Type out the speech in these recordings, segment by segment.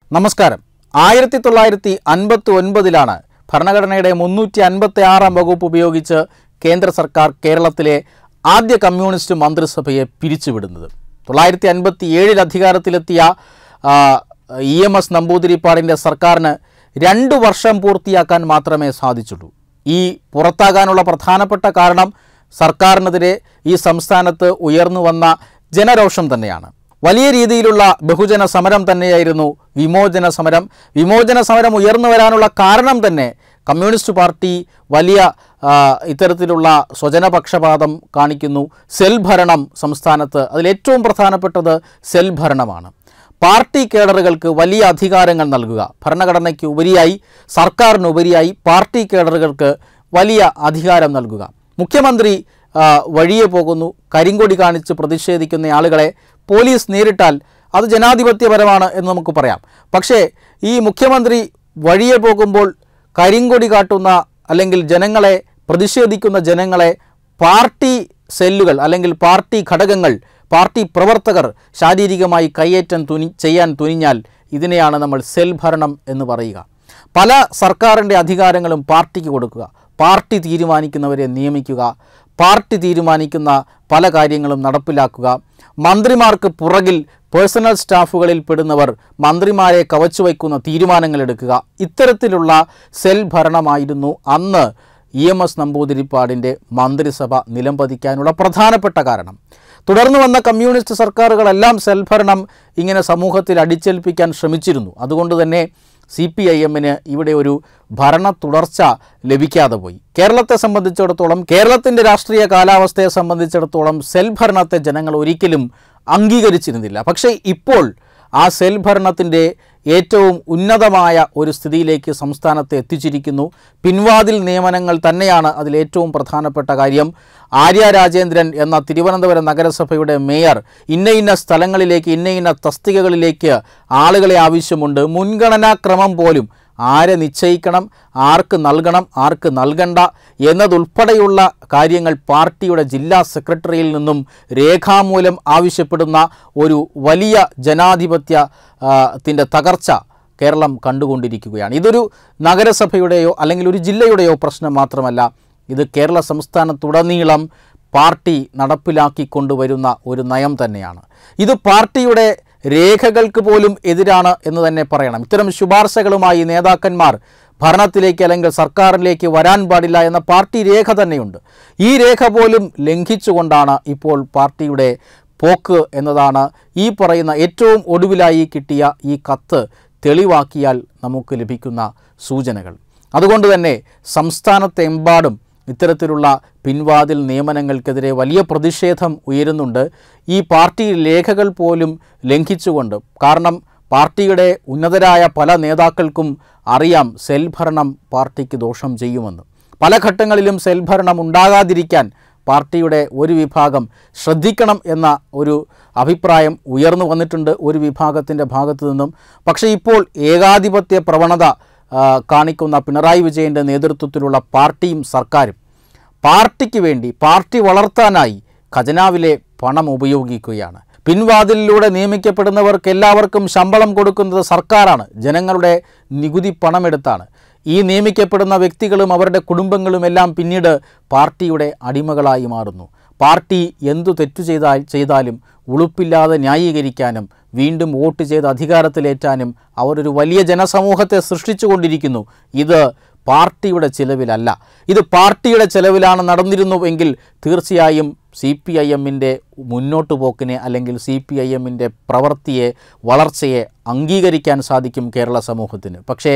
നമസ്കാരം ആയിരത്തി തൊള്ളായിരത്തി അൻപത്തി ഒൻപതിലാണ് ഭരണഘടനയുടെ മുന്നൂറ്റി അൻപത്തി ആറാം വകുപ്പ് ഉപയോഗിച്ച് കേന്ദ്ര സർക്കാർ കേരളത്തിലെ ആദ്യ കമ്മ്യൂണിസ്റ്റ് മന്ത്രിസഭയെ പിരിച്ചുവിടുന്നത് തൊള്ളായിരത്തി അൻപത്തി ഏഴിൽ അധികാരത്തിലെത്തിയ ആ, ഇ എം എസ് നമ്പൂതിരിപ്പാടിൻ്റെ സർക്കാരിന് രണ്ട് വർഷം പൂർത്തിയാക്കാൻ മാത്രമേ സാധിച്ചുള്ളൂ ഈ പുറത്താകാനുള്ള പ്രധാനപ്പെട്ട കാരണം സർക്കാരിനെതിരെ ഈ സംസ്ഥാനത്ത് ഉയർന്നു വന്ന ജനരോഷം തന്നെയാണ് വലിയ രീതിയിലുള്ള ബഹുജന സമരം തന്നെയായിരുന്നു വിമോചന സമരം വിമോചന സമരം ഉയർന്നു വരാനുള്ള കാരണം തന്നെ കമ്മ്യൂണിസ്റ്റ് പാർട്ടി വലിയ ആ, ഇത്തരത്തിലുള്ള സ്വജനപക്ഷപാതം കാണിക്കുന്നു സെൽ ഭരണം സംസ്ഥാനത്ത് അതിലേറ്റവും പ്രധാനപ്പെട്ടത് സെൽ ഭരണമാണ് പാർട്ടി കേഡറുകൾക്ക് വലിയ അധികാരങ്ങൾ നൽകുക ഭരണഘടനയ്ക്ക് ഉപരിയായി സർക്കാരിന് ഉപരിയായി പാർട്ടി കേഡറുകൾക്ക് വലിയ അധികാരം നൽകുക മുഖ്യമന്ത്രി ആ, വഴിയെ പോകുന്നു കരിങ്കൊടി കാണിച്ച് പ്രതിഷേധിക്കുന്ന ആളുകളെ പോലീസ് നേരിട്ടാൽ അത് ജനാധിപത്യപരമാണ് എന്ന് നമുക്ക് പറയാം പക്ഷേ ഈ മുഖ്യമന്ത്രി വഴിയെ പോകുമ്പോൾ കരിങ്കൊടി കാട്ടുന്ന അല്ലെങ്കിൽ ജനങ്ങളെ പ്രതിഷേധിക്കുന്ന ജനങ്ങളെ പാർട്ടി സെല്ലുകൾ അല്ലെങ്കിൽ പാർട്ടി ഘടകങ്ങൾ പാർട്ടി പ്രവർത്തകർ ശാരീരികമായി കയ്യേറ്റം തുനി ചെയ്യാൻ തുനിഞ്ഞാൽ ഇതിനെയാണ് നമ്മൾ സെൽ ഭരണം എന്ന് പറയുക പല സർക്കാരിൻ്റെ അധികാരങ്ങളും പാർട്ടിക്ക് കൊടുക്കുക പാർട്ടി തീരുമാനിക്കുന്നവരെ നിയമിക്കുക പാർട്ടി തീരുമാനിക്കുന്ന പല കാര്യങ്ങളും നടപ്പിലാക്കുക മന്ത്രിമാർക്ക് പുറകിൽ പേഴ്സണൽ സ്റ്റാഫുകളിൽ പെടുന്നവർ മന്ത്രിമാരെ കവച്ചു വയ്ക്കുന്ന തീരുമാനങ്ങൾ എടുക്കുക ഇത്തരത്തിലുള്ള സെൽ ഭരണമായിരുന്നു അന്ന് ഇ എം എസ് നമ്പൂതിരിപ്പാടിൻ്റെ മന്ത്രിസഭ നിലംപതിക്കാനുള്ള പ്രധാനപ്പെട്ട കാരണം തുടർന്ന് വന്ന കമ്മ്യൂണിസ്റ്റ് സർക്കാരുകളെല്ലാം സെൽഭരണം ഇങ്ങനെ സമൂഹത്തിൽ അടിച്ചേൽപ്പിക്കാൻ ശ്രമിച്ചിരുന്നു അതുകൊണ്ട് തന്നെ സി പി ഐ എമ്മിന് ഇവിടെ ഒരു ഭരണ തുടർച്ച ലഭിക്കാതെ പോയി കേരളത്തെ സംബന്ധിച്ചിടത്തോളം കേരളത്തിൻ്റെ രാഷ്ട്രീയ കാലാവസ്ഥയെ സംബന്ധിച്ചിടത്തോളം സെൽഭരണത്തെ ജനങ്ങൾ ഒരിക്കലും അംഗീകരിച്ചിരുന്നില്ല പക്ഷേ ഇപ്പോൾ ആ സെൽ ഭരണത്തിൻ്റെ ഏറ്റവും ഉന്നതമായ ഒരു സ്ഥിതിയിലേക്ക് സംസ്ഥാനത്തെ എത്തിച്ചിരിക്കുന്നു പിൻവാതിൽ നിയമനങ്ങൾ തന്നെയാണ് അതിൽ ഏറ്റവും പ്രധാനപ്പെട്ട കാര്യം ആര്യ രാജേന്ദ്രൻ എന്ന തിരുവനന്തപുരം നഗരസഭയുടെ മേയർ ഇന്ന ഇന്ന സ്ഥലങ്ങളിലേക്ക് ഇന്ന ഇന്ന തസ്തികകളിലേക്ക് ആളുകളെ ആവശ്യമുണ്ട് മുൻഗണനാക്രമം പോലും ആരെ നിശ്ചയിക്കണം ആർക്ക് നൽകണം ആർക്ക് നൽകണ്ട എന്നതുൾപ്പെടെയുള്ള കാര്യങ്ങൾ പാർട്ടിയുടെ ജില്ലാ സെക്രട്ടറിയിൽ നിന്നും രേഖാമൂലം ആവശ്യപ്പെടുന്ന ഒരു വലിയ ജനാധിപത്യ ആ, ത്തിൻ്റെ തകർച്ച കേരളം കണ്ടുകൊണ്ടിരിക്കുകയാണ് ഇതൊരു നഗരസഭയുടെയോ അല്ലെങ്കിൽ ഒരു ജില്ലയുടെയോ പ്രശ്നം മാത്രമല്ല ഇത് കേരള സംസ്ഥാനത്തുടനീളം പാർട്ടി നടപ്പിലാക്കിക്കൊണ്ടുവരുന്ന ഒരു നയം തന്നെയാണ് ഇത് പാർട്ടിയുടെ രേഖകൾക്ക് പോലും എതിരാണ് എന്ന് തന്നെ പറയണം ഇത്തരം ശുപാർശകളുമായി നേതാക്കന്മാർ ഭരണത്തിലേക്ക് അല്ലെങ്കിൽ സർക്കാരിലേക്ക് വരാൻ പാടില്ല എന്ന പാർട്ടി രേഖ തന്നെയുണ്ട് ഈ രേഖ പോലും ലംഘിച്ചുകൊണ്ടാണ് ഇപ്പോൾ പാർട്ടിയുടെ പോക്ക് എന്നതാണ് ഈ പറയുന്ന ഏറ്റവും ഒടുവിലായി കിട്ടിയ ഈ കത്ത് തെളിവാക്കിയാൽ നമുക്ക് ലഭിക്കുന്ന സൂചനകൾ അതുകൊണ്ട് തന്നെ സംസ്ഥാനത്തെമ്പാടും ഇത്തരത്തിലുള്ള പിൻവാതിൽ നിയമനങ്ങൾക്കെതിരെ വലിയ പ്രതിഷേധം ഉയരുന്നുണ്ട് ഈ പാർട്ടി രേഖകൾ പോലും ലംഘിച്ചുകൊണ്ട് കാരണം പാർട്ടിയുടെ ഉന്നതരായ പല നേതാക്കൾക്കും അറിയാം സെൽ ഭരണം പാർട്ടിക്ക് ദോഷം ചെയ്യുമെന്ന് പല ഘട്ടങ്ങളിലും സെൽ ഭരണം ഉണ്ടാകാതിരിക്കാൻ പാർട്ടിയുടെ ഒരു വിഭാഗം ശ്രദ്ധിക്കണം എന്ന ഒരു അഭിപ്രായം ഉയർന്നു വന്നിട്ടുണ്ട് ഒരു വിഭാഗത്തിൻ്റെ ഭാഗത്തു നിന്നും പക്ഷേ ഇപ്പോൾ ഏകാധിപത്യ പ്രവണത ആ, കാണിക്കുന്ന പിണറായി വിജയൻ്റെ നേതൃത്വത്തിലുള്ള പാർട്ടിയും സർക്കാരും പാർട്ടിക്ക് വേണ്ടി പാർട്ടി വളർത്താനായി ഖജനാവിലെ പണം ഉപയോഗിക്കുകയാണ് പിൻവാതിലിലൂടെ നിയമിക്കപ്പെടുന്നവർക്ക് എല്ലാവർക്കും ശമ്പളം കൊടുക്കുന്നത് സർക്കാരാണ് ജനങ്ങളുടെ നികുതി പണമെടുത്താണ് ഈ നിയമിക്കപ്പെടുന്ന വ്യക്തികളും അവരുടെ കുടുംബങ്ങളും എല്ലാം പിന്നീട് പാർട്ടിയുടെ അടിമകളായി മാറുന്നു പാർട്ടി എന്തു തെറ്റു ചെയ്താൽ ചെയ്താലും ഉളുപ്പില്ലാതെ ന്യായീകരിക്കാനും വീണ്ടും വോട്ട് ചെയ്ത് അധികാരത്തിലേറ്റാനും അവരൊരു വലിയ ജനസമൂഹത്തെ സൃഷ്ടിച്ചുകൊണ്ടിരിക്കുന്നു ഇത് പാർട്ടിയുടെ ചിലവിലല്ല ഇത് പാർട്ടിയുടെ ചിലവിലാണ് നടന്നിരുന്നുവെങ്കിൽ തീർച്ചയായും സി പി ഐ എമ്മിൻ്റെ മുന്നോട്ട് പോക്കിനെ അല്ലെങ്കിൽ സി പി ഐ എമ്മിൻ്റെ പ്രവൃത്തിയെ വളർച്ചയെ അംഗീകരിക്കാൻ സാധിക്കും കേരള സമൂഹത്തിന് പക്ഷേ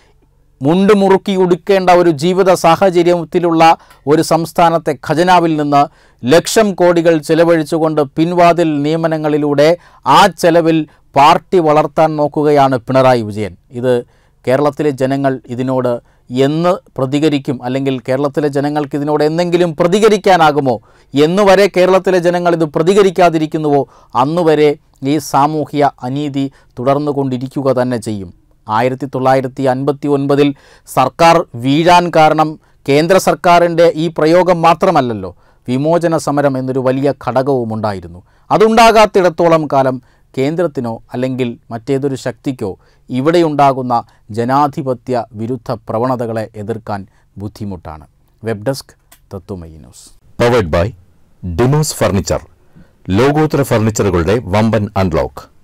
മുണ്ട് മുറുക്കി ഉടുക്കേണ്ട ഒരു ജീവിത സാഹചര്യത്തിലുള്ള ഒരു സംസ്ഥാനത്തെ ഖജനാവിൽ നിന്ന് ലക്ഷം കോടികൾ ചെലവഴിച്ചുകൊണ്ട് പിൻവാതിൽ നിയമനങ്ങളിലൂടെ ആ ചെലവിൽ പാർട്ടി വളർത്താൻ നോക്കുകയാണ് പിണറായി വിജയൻ ഇത് കേരളത്തിലെ ജനങ്ങൾ ഇതിനോട് എന്ന് പ്രതികരിക്കും അല്ലെങ്കിൽ കേരളത്തിലെ ജനങ്ങൾക്ക് ഇതിനോട് എന്തെങ്കിലും പ്രതികരിക്കാനാകുമോ എന്നുവരെ കേരളത്തിലെ ജനങ്ങൾ ഇത് പ്രതികരിക്കാതിരിക്കുന്നുവോ അന്നുവരെ ഈ സാമൂഹ്യ അനീതി തുടർന്നു കൊണ്ടിരിക്കുക തന്നെ ചെയ്യും ആയിരത്തി തൊള്ളായിരത്തി അൻപത്തി ഒൻപതിൽ സർക്കാർ വീഴാൻ കാരണം കേന്ദ്ര സർക്കാരിൻ്റെ ഈ പ്രയോഗം മാത്രമല്ലല്ലോ വിമോചന സമരം എന്നൊരു വലിയ ഘടകവും ഉണ്ടായിരുന്നു അതുണ്ടാകാത്തിടത്തോളം കാലം കേന്ദ്രത്തിനോ അല്ലെങ്കിൽ മറ്റേതൊരു ശക്തിക്കോ ഇവിടെയുണ്ടാകുന്ന ജനാധിപത്യ വിരുദ്ധ പ്രവണതകളെ എതിർക്കാൻ ബുദ്ധിമുട്ടാണ് web desk Tattvamayi news powered by Demos furniture ലോകോത്തര ഫർണിച്ചറുകളുടെ വമ്പൻ അൺലോക്ക്